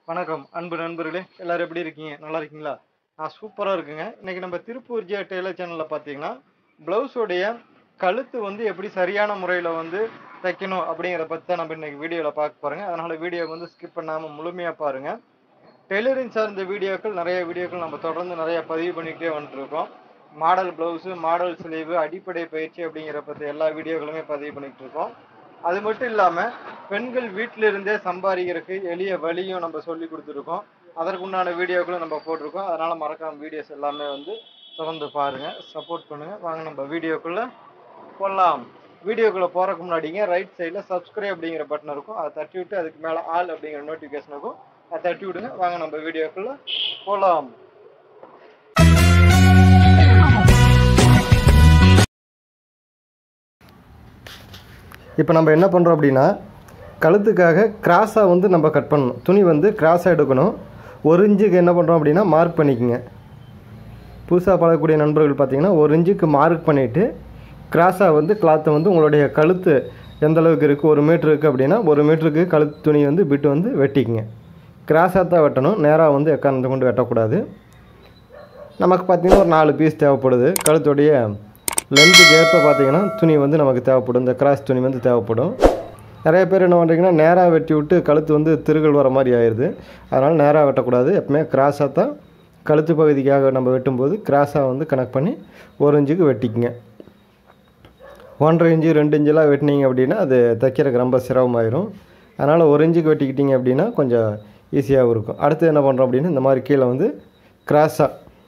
வணக்கம் அன்பு நண்பர்களே எல்லாரும் எப்படி இருக்கீங்க நல்லா இருக்கீங்களா நான் சூப்பராக இருக்குங்க இன்னைக்கு நம்ம திருப்பூர் ஜே டெய்லர் சேனலில் பார்த்தீங்கன்னா ப்ளவுஸோடைய கழுத்து வந்து எப்படி சரியான முறையில் வந்து தைக்கணும் அப்படிங்கிறத பற்றி தான் நம்ம இன்னைக்கு வீடியோவில் பார்க்க போகிறோங்க அதனால் வீடியோ வந்து ஸ்கிப் பண்ணாமல் முழுமையாக பாருங்கள் டெய்லரிங் சார்ந்த வீடியோக்கள் நிறைய வீடியோக்கள் நம்ம தொடர்ந்து நிறைய பதிவு பண்ணிக்கிட்டே வந்துட்டுருக்கோம் மாடல் ப்ளவுஸு மாடல் சிலைவு அடிப்படை பயிற்சி அப்படிங்கிற பற்றி எல்லா வீடியோக்களுமே பதிவு பண்ணிக்கிட்டு இருக்கோம் அது மட்டும் இல்லாமல் பெண்கள் வீட்டில இருந்தே சம்பாதிக்கிறதுக்கு எளிய வழியும் நம்ம சொல்லி கொடுத்துருக்கோம் அதற்குண்டான வீடியோக்களும் நம்ம போட்டிருக்கோம் அதனால மறக்காம வீடியோஸ் எல்லாமே வந்து தொடர்ந்து பாருங்க சப்போர்ட் பண்ணுங்க வாங்க நம்ம வீடியோக்குள்ள போடலாம் வீடியோக்குள்ள போறதுக்கு முன்னாடிங்க ரைட் சைடில் சப்ஸ்கிரைப் அப்படிங்கிற பட்டன் இருக்கும் அதை தட்டி விட்டு அதுக்கு மேலே ஆல் அப்படிங்கிற நோட்டிஃபிகேஷன் இருக்கும் அதை தட்டி விடுங்க வாங்க நம்ம வீடியோக்குள்ள போகலாம் இப்போ நம்ம என்ன பண்ணுறோம் அப்படின்னா கழுத்துக்காக கிராஸாக வந்து நம்ம கட் பண்ணணும் துணி வந்து கிராஸாக எடுக்கணும் ஒரு இன்ச்சுக்கு என்ன பண்ணுறோம் அப்படின்னா மார்க் பண்ணிக்கோங்க புதுசாக பழகக்கூடிய நண்பர்கள் பார்த்தீங்கன்னா ஒரு இன்ச்சுக்கு மார்க் பண்ணிவிட்டு கிராஸாக வந்து கிளாத்தை வந்து உங்களுடைய கழுத்து எந்த அளவுக்கு இருக்குது ஒரு மீட்ரு இருக்குது அப்படின்னா ஒரு மீட்டருக்கு கழுத்து துணி வந்து பிட்டு வந்து வெட்டிக்குங்க கிராஸாக தான் வெட்டணும் நேராக வந்து எக்காரணத்தை கொண்டு வெட்டக்கூடாது நமக்கு பார்த்திங்கன்னா ஒரு நாலு பீஸ் தேவைப்படுது கழுத்துடைய லென்த்துக்கு ஏற்ப பார்த்தீங்கன்னா துணி வந்து நமக்கு தேவைப்படும் இந்த கிராஸ் துணி வந்து தேவைப்படும் நிறைய பேர் என்ன பண்ணுறீங்கன்னா நேராக வெட்டி விட்டு கழுத்து வந்து திருகல் வர மாதிரி ஆயிடுது அதனால் நேராக வெட்டக்கூடாது எப்பவுமே கிராஸாக தான் கழுத்து பகுதிக்காக நம்ம வெட்டும்போது கிராஸாக வந்து கனெக்ட் பண்ணி ஒரு இன்ச்சுக்கு வெட்டிக்குங்க ஒன்றரை இன்ச்சு ரெண்டு இன்ச்செலாம் வெட்டினீங்க அப்படின்னா அது தைக்கிறதுக்கு ரொம்ப சிரமமாயிரும் அதனால் ஒரு இன்ச்சுக்கு வெட்டிக்கிட்டீங்க அப்படின்னா கொஞ்சம் ஈஸியாகவும் இருக்கும் அடுத்து என்ன பண்ணுறோம் அப்படின்னா இந்த மாதிரி கீழே வந்து கிராஸாக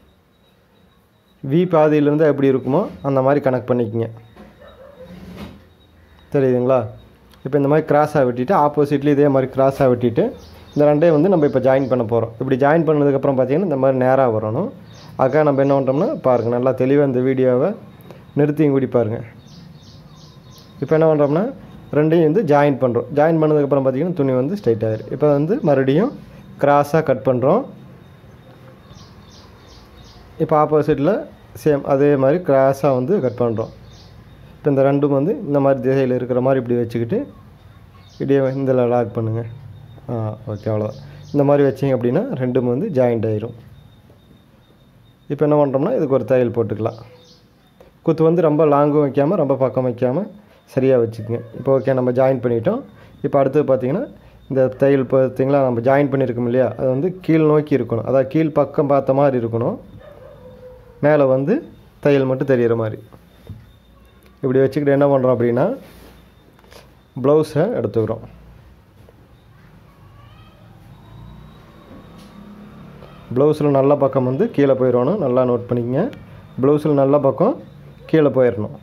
வி பாதியிலேருந்து எப்படி இருக்குமோ அந்த மாதிரி கனெக்ட் பண்ணிக்கோங்க தெரியுதுங்களா இப்போ இந்த மாதிரி கிராஸாக வெட்டிட்டு ஆப்போசிட்லேயும் இதே மாதிரி கிராஸாக வெட்டிட்டு இந்த ரெண்டையும் வந்து நம்ம இப்போ ஜாயின் பண்ண போகிறோம் இப்படி ஜாயின் பண்ணதுக்கப்புறம் பார்த்தீங்கன்னா இந்த மாதிரி நேராக வரணும் அதுக்காக நம்ம என்ன பண்ணுறோம்னா பாருங்கள் நல்லா தெளிவாக இந்த வீடியோவை நிறுத்தியும் கூடி பாருங்கள் இப்போ என்ன பண்ணுறோம்னா ரெண்டையும் வந்து ஜாயின் பண்ணுறோம் ஜாயின் பண்ணதுக்கப்புறம் பார்த்தீங்கன்னா துணி வந்து ஸ்ட்ரைட் ஆயிரும் இப்போ வந்து மறுபடியும் கிராஸாக கட் பண்ணுறோம் இப்போ ஆப்போசிட்டில் சேம் அதே மாதிரி கிராஸாக வந்து கட் பண்ணுறோம் இப்போ இந்த ரெண்டும் வந்து இந்த மாதிரி திசையில் இருக்கிற மாதிரி இப்படி வச்சுக்கிட்டு இப்படியே இந்த லாக் பண்ணுங்கள் ஆ ஓகே அவ்வளோதான் இந்த மாதிரி வச்சிங்க அப்படின்னா ரெண்டும் வந்து ஜாயிண்ட் ஆயிரும் இப்போ என்ன பண்ணுறோம்னா இதுக்கு ஒரு தையல் போட்டுக்கலாம் குத்து வந்து ரொம்ப லாங்கும் வைக்காமல் ரொம்ப பக்கம் வைக்காமல் சரியாக வச்சுக்கோங்க இப்போ ஓகே நம்ம ஜாயின் பண்ணிட்டோம் இப்போ அடுத்தது பார்த்திங்கன்னா இந்த தையல் பார்த்தீங்களா நம்ம ஜாயின் பண்ணியிருக்கோம் இல்லையா அது வந்து கீழ் நோக்கி இருக்கணும் அதாவது கீழ் பக்கம் பார்த்த மாதிரி இருக்கணும் மேலே வந்து தையல் மட்டும் தெரிகிற மாதிரி இப்படி வச்சுக்கிட்டு என்ன பண்ணுறோம் அப்படின்னா ப்ளவுஸை எடுத்துக்கிறோம் ப்ளவுஸில் நல்ல பக்கம் வந்து கீழே போயிடணும் நல்லா நோட் பண்ணிக்கங்க ப்ளவுஸில் நல்ல பக்கம் கீழே போயிடணும்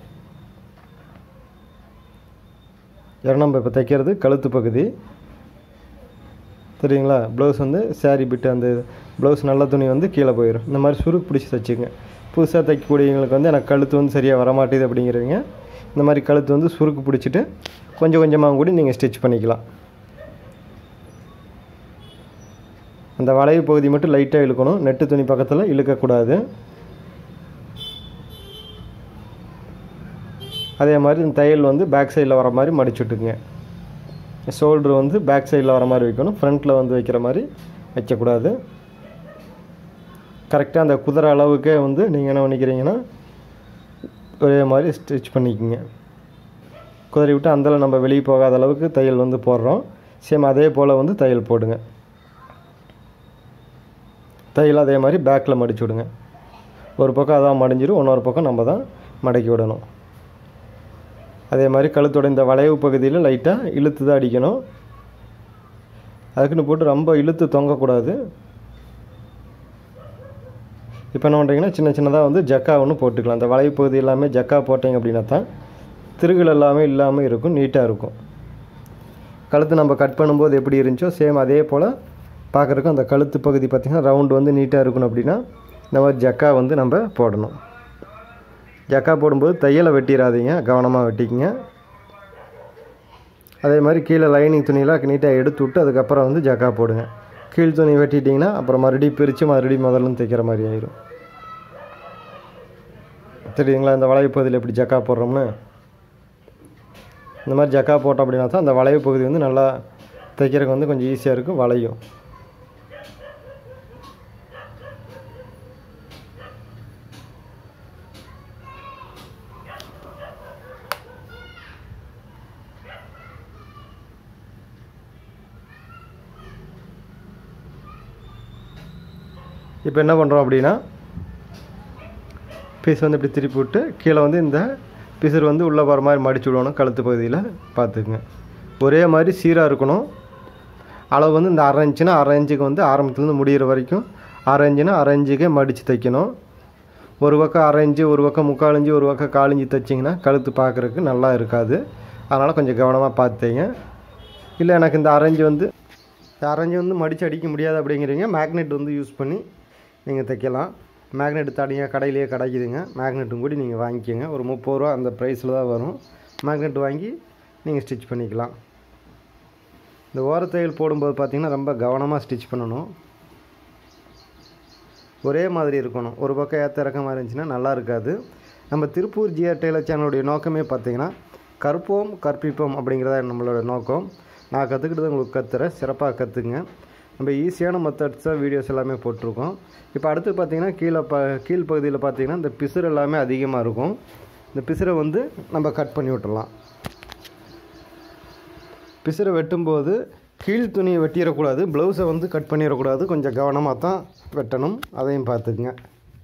ஏன்னா நம்ம இப்போ தைக்கிறது கழுத்து பகுதி தெரியுங்களா ப்ளவுஸ் வந்து சாரீ பிட்டு அந்த ப்ளவுஸ் நல்ல துணி வந்து கீழே போயிடும் இந்த மாதிரி சுருக்கு பிடிச்சி தைச்சிங்க புதுசாக தைக்கக்கூடியவங்களுக்கு வந்து எனக்கு கழுத்து வந்து சரியாக வரமாட்டேது அப்படிங்கிறவங்க இந்த மாதிரி கழுத்து வந்து சுருக்கு பிடிச்சிட்டு கொஞ்சம் கொஞ்சமாக கூட நீங்கள் ஸ்டிச் பண்ணிக்கலாம் அந்த வளைவு பகுதி மட்டும் லைட்டாக இழுக்கணும் நெட்டு துணி பக்கத்தில் இழுக்கக்கூடாது அதே மாதிரி இந்த தையல் வந்து பேக் சைடில் வர மாதிரி மடிச்சு விட்டுக்குங்க ஷோல்ட்ரு வந்து பேக் சைடில் வர மாதிரி வைக்கணும் ஃப்ரண்ட்டில் வந்து வைக்கிற மாதிரி வைக்கக்கூடாது கரெக்டாக அந்த குதிரை அளவுக்கே வந்து நீங்கள் என்ன பண்ணிக்கிறீங்கன்னா ஒரே மாதிரி ஸ்டிச் பண்ணிக்கோங்க குதிரை விட்டு அந்தளவு நம்ம வெளியே போகாத அளவுக்கு தையல் வந்து போடுறோம் சேம் அதே போல் வந்து தையல் போடுங்க தையல் அதே மாதிரி பேக்கில் மடிச்சு விடுங்க ஒரு பக்கம் அதான் மடிஞ்சிடும் இன்னொரு பக்கம் நம்ம தான் மடக்கி விடணும் அதே மாதிரி கழுத்தோட இந்த வளைவு பகுதியில் லைட்டாக இழுத்து தான் அடிக்கணும் அதுக்குன்னு போட்டு ரொம்ப இழுத்து தொங்கக்கூடாது இப்போ என்ன பண்ணுறீங்கன்னா சின்ன சின்னதாக வந்து ஜக்கா ஒன்று போட்டுக்கலாம் அந்த வளைவு பகுதி எல்லாமே ஜக்கா போட்டிங்க அப்படின்னா தான் திருகுகள் எல்லாமே இல்லாமல் இருக்கும் நீட்டாக இருக்கும் கழுத்து நம்ம கட் பண்ணும்போது எப்படி இருந்துச்சோ சேம் அதே போல் பார்க்குறதுக்கும் அந்த கழுத்து பகுதி பார்த்திங்கன்னா ரவுண்டு வந்து நீட்டாக இருக்கணும் அப்படின்னா இந்த மாதிரி ஜக்கா வந்து நம்ம போடணும் ஜக்கா போடும்போது தையலை வெட்டிடாதீங்க கவனமாக வெட்டிக்கங்க அதே மாதிரி கீழே லைனிங் துணியெலாம் நீட்டாக எடுத்து விட்டு அதுக்கப்புறம் வந்து ஜக்கா போடுங்க கீழ் துணி வெட்டிட்டிங்கன்னா அப்புறம் மறுபடியும் பிரித்து மறுபடியும் முதல்ல தைக்கிற மாதிரி ஆயிரும் தெரியுங்களா இந்த வளைவு பகுதியில் எப்படி ஜக்கா போடுறோம்னு இந்த மாதிரி ஜக்கா போட்டோம் அப்படின்னா தான் அந்த வளைவு பகுதி வந்து நல்லா தைக்கிறதுக்கு வந்து கொஞ்சம் ஈஸியாக இருக்கும் வளையும் இப்போ என்ன பண்ணுறோம் அப்படின்னா பீஸ் வந்து இப்படி திருப்பி விட்டு கீழே வந்து இந்த பிசுறு வந்து உள்ளே வர மாதிரி மடிச்சு விடணும் கழுத்து பகுதியில் பார்த்துக்குங்க ஒரே மாதிரி சீராக இருக்கணும் அளவு வந்து இந்த அரை இன்ச்சுனா அரை இன்ச்சுக்கு வந்து ஆரம்பத்துலேருந்து முடிகிற வரைக்கும் அரை இன்ச்சுனா அரை இன்ச்சுக்கே மடித்து தைக்கணும் ஒரு பக்கம் அரை இன்ச்சு ஒரு பக்கம் முக்கால் இன்ச்சு ஒரு பக்கம் கால் இன்ச்சு தைச்சிங்கன்னா கழுத்து பார்க்குறதுக்கு நல்லா இருக்காது அதனால் கொஞ்சம் கவனமாக பார்த்து தைங்க இல்லை எனக்கு இந்த அரைஞ்சு வந்து இந்த அரைஞ்சு வந்து மடித்து அடிக்க முடியாது அப்படிங்கிறீங்க மேக்னெட் வந்து யூஸ் பண்ணி நீங்கள் தைக்கலாம் மேக்னெட் தனியாக கடையிலேயே கிடைக்குதுங்க மேக்னெட்டும் கூட நீங்கள் வாங்கிக்கோங்க ஒரு முப்பது ரூபா அந்த ப்ரைஸில் தான் வரும் மேக்னெட் வாங்கி நீங்கள் ஸ்டிச் பண்ணிக்கலாம் இந்த ஓரத்தையல் போடும்போது பார்த்திங்கன்னா ரொம்ப கவனமாக ஸ்டிச் பண்ணணும் ஒரே மாதிரி இருக்கணும் ஒரு பக்கம் ஏற்ற இறக்கமாக இருந்துச்சுன்னா நல்லா இருக்காது நம்ம திருப்பூர் ஜிஆர் டெய்லர் சேனலுடைய நோக்கமே பார்த்திங்கன்னா கற்போம் கற்பிப்போம் அப்படிங்கிறதா நம்மளோட நோக்கம் நான் கற்றுக்கிட்டது உங்களுக்கு கற்றுறேன் சிறப்பாக கற்றுக்குங்க நம்ம ஈஸியான மெத்தட்ஸ் தான் வீடியோஸ் எல்லாமே போட்டிருக்கோம் இப்போ அடுத்து பார்த்திங்கன்னா கீழே ப கீழ் பகுதியில் பார்த்திங்கன்னா இந்த பிசுறு எல்லாமே அதிகமாக இருக்கும் இந்த பிசுரை வந்து நம்ம கட் பண்ணி விட்டுறலாம் பிசுரை வெட்டும்போது கீழ் துணியை வெட்டிடக்கூடாது ப்ளவுஸை வந்து கட் பண்ணிடக்கூடாது கொஞ்சம் கவனமாக தான் வெட்டணும் அதையும் பார்த்துக்குங்க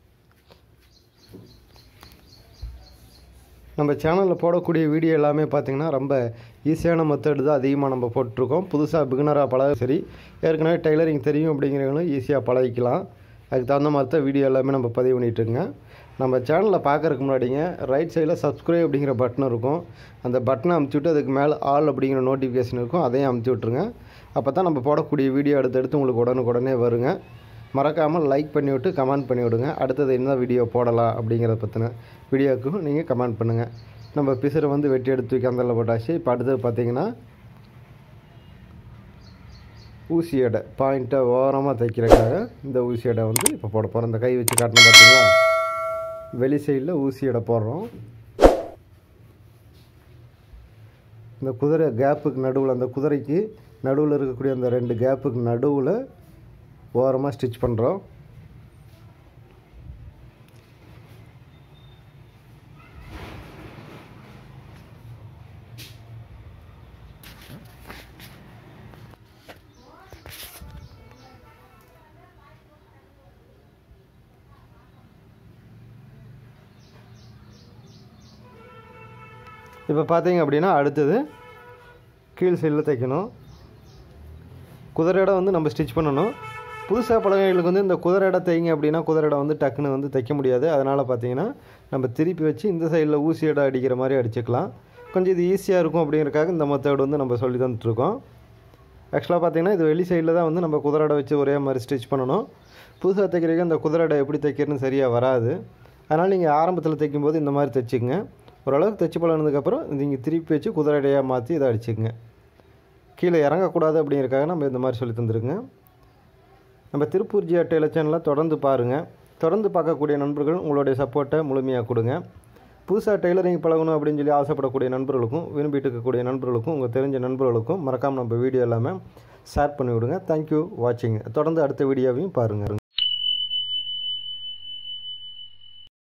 நம்ம சேனலில் போடக்கூடிய வீடியோ எல்லாமே பார்த்திங்கன்னா ரொம்ப ஈஸியான மெத்தட் தான் அதிகமாக நம்ம போட்டிருக்கோம் புதுசாக பிகினராக பழக சரி ஏற்கனவே டெய்லரிங் தெரியும் அப்படிங்கிறவங்களும் ஈஸியாக பழகிக்கலாம் அதுக்கு தகுந்த மாதிரி தான் வீடியோ எல்லாமே நம்ம பதிவு பண்ணிகிட்ருங்க நம்ம சேனலில் பார்க்குறதுக்கு முன்னாடிங்க ரைட் சைடில் சப்ஸ்கிரைப் அப்படிங்கிற பட்டன் இருக்கும் அந்த பட்டனை அமுச்சு விட்டு அதுக்கு மேலே ஆல் அப்படிங்கிற நோட்டிஃபிகேஷன் இருக்கும் அதையும் அமுச்சு விட்ருங்க அப்போ தான் நம்ம போடக்கூடிய வீடியோ அடுத்தடுத்து உங்களுக்கு உடனுக்குடனே வருங்க மறக்காமல் லைக் பண்ணி விட்டு கமெண்ட் பண்ணி விடுங்க அடுத்தது என்ன வீடியோ போடலாம் அப்படிங்கிறத பற்றின வீடியோவுக்கும் நீங்கள் கமெண்ட் பண்ணுங்கள் நம்ம பிசரை வந்து வெட்டி எடுத்து வைக்க அந்த போட்டாச்சு இப்போ அடுத்தது பார்த்தீங்கன்னா ஊசி எடை பாயிண்ட்டை ஓரமாக தைக்கிறதுக்காக இந்த ஊசி எடை வந்து இப்போ போட போகிறோம் இந்த கை வச்சு காட்டணும் பார்த்தீங்களா வெளி சைடில் ஊசி எடை போடுறோம் இந்த குதிரை கேப்புக்கு நடுவில் அந்த குதிரைக்கு நடுவில் இருக்கக்கூடிய அந்த ரெண்டு கேப்புக்கு நடுவில் ஓரமாக ஸ்டிச் பண்ணுறோம் இப்போ பார்த்தீங்க அப்படின்னா அடுத்தது கீழ் சைடில் தைக்கணும் குதிரை இடம் வந்து நம்ம ஸ்டிச் பண்ணணும் புதுசாக பழகைகளுக்கு வந்து இந்த குதிரை இடம் தைங்க அப்படின்னா குதிரை இடம் வந்து டக்குன்னு வந்து தைக்க முடியாது அதனால் பார்த்தீங்கன்னா நம்ம திருப்பி வச்சு இந்த சைடில் ஊசி இடம் அடிக்கிற மாதிரி அடிச்சுக்கலாம் கொஞ்சம் இது ஈஸியாக இருக்கும் அப்படிங்கிறக்காக இந்த மெத்தட் வந்து நம்ம சொல்லி தந்துட்டுருக்கோம் ஆக்சுவலாக பார்த்தீங்கன்னா இது வெளி சைடில் தான் வந்து நம்ம குதிரை இடம் வச்சு ஒரே மாதிரி ஸ்டிச் பண்ணணும் புதுசாக தைக்கிறதுக்கு அந்த குதிரை இடம் எப்படி தைக்கிறதுன்னு சரியாக வராது அதனால் நீங்கள் ஆரம்பத்தில் தைக்கும்போது இந்த மாதிரி தைச்சிக்கங்க ஓரளவுக்கு தைச்சி பழகினதுக்கப்புறம் நீங்கள் திருப்பி வச்சு குதிரை இடையாக மாற்றி இதை அடிச்சுக்கங்க கீழே இறங்கக்கூடாது அப்படிங்கிறக்காக நம்ம இந்த மாதிரி சொல்லி தந்துருங்க நம்ம திருப்பூர் ஜிஆ டெய்லர் சேனலை தொடர்ந்து பாருங்கள் தொடர்ந்து பார்க்கக்கூடிய நண்பர்கள் உங்களுடைய சப்போர்ட்டை முழுமையாக கொடுங்க புதுசாக டெய்லரிங் பழகணும் அப்படின்னு சொல்லி ஆசைப்படக்கூடிய நண்பர்களுக்கும் விரும்பிட்டு இருக்கக்கூடிய நண்பர்களுக்கும் உங்கள் தெரிஞ்ச நண்பர்களுக்கும் மறக்காமல் நம்ம வீடியோ எல்லாமே ஷேர் பண்ணி விடுங்க தேங்க்யூ வாட்சிங் தொடர்ந்து அடுத்த வீடியோவையும் பாருங்கள்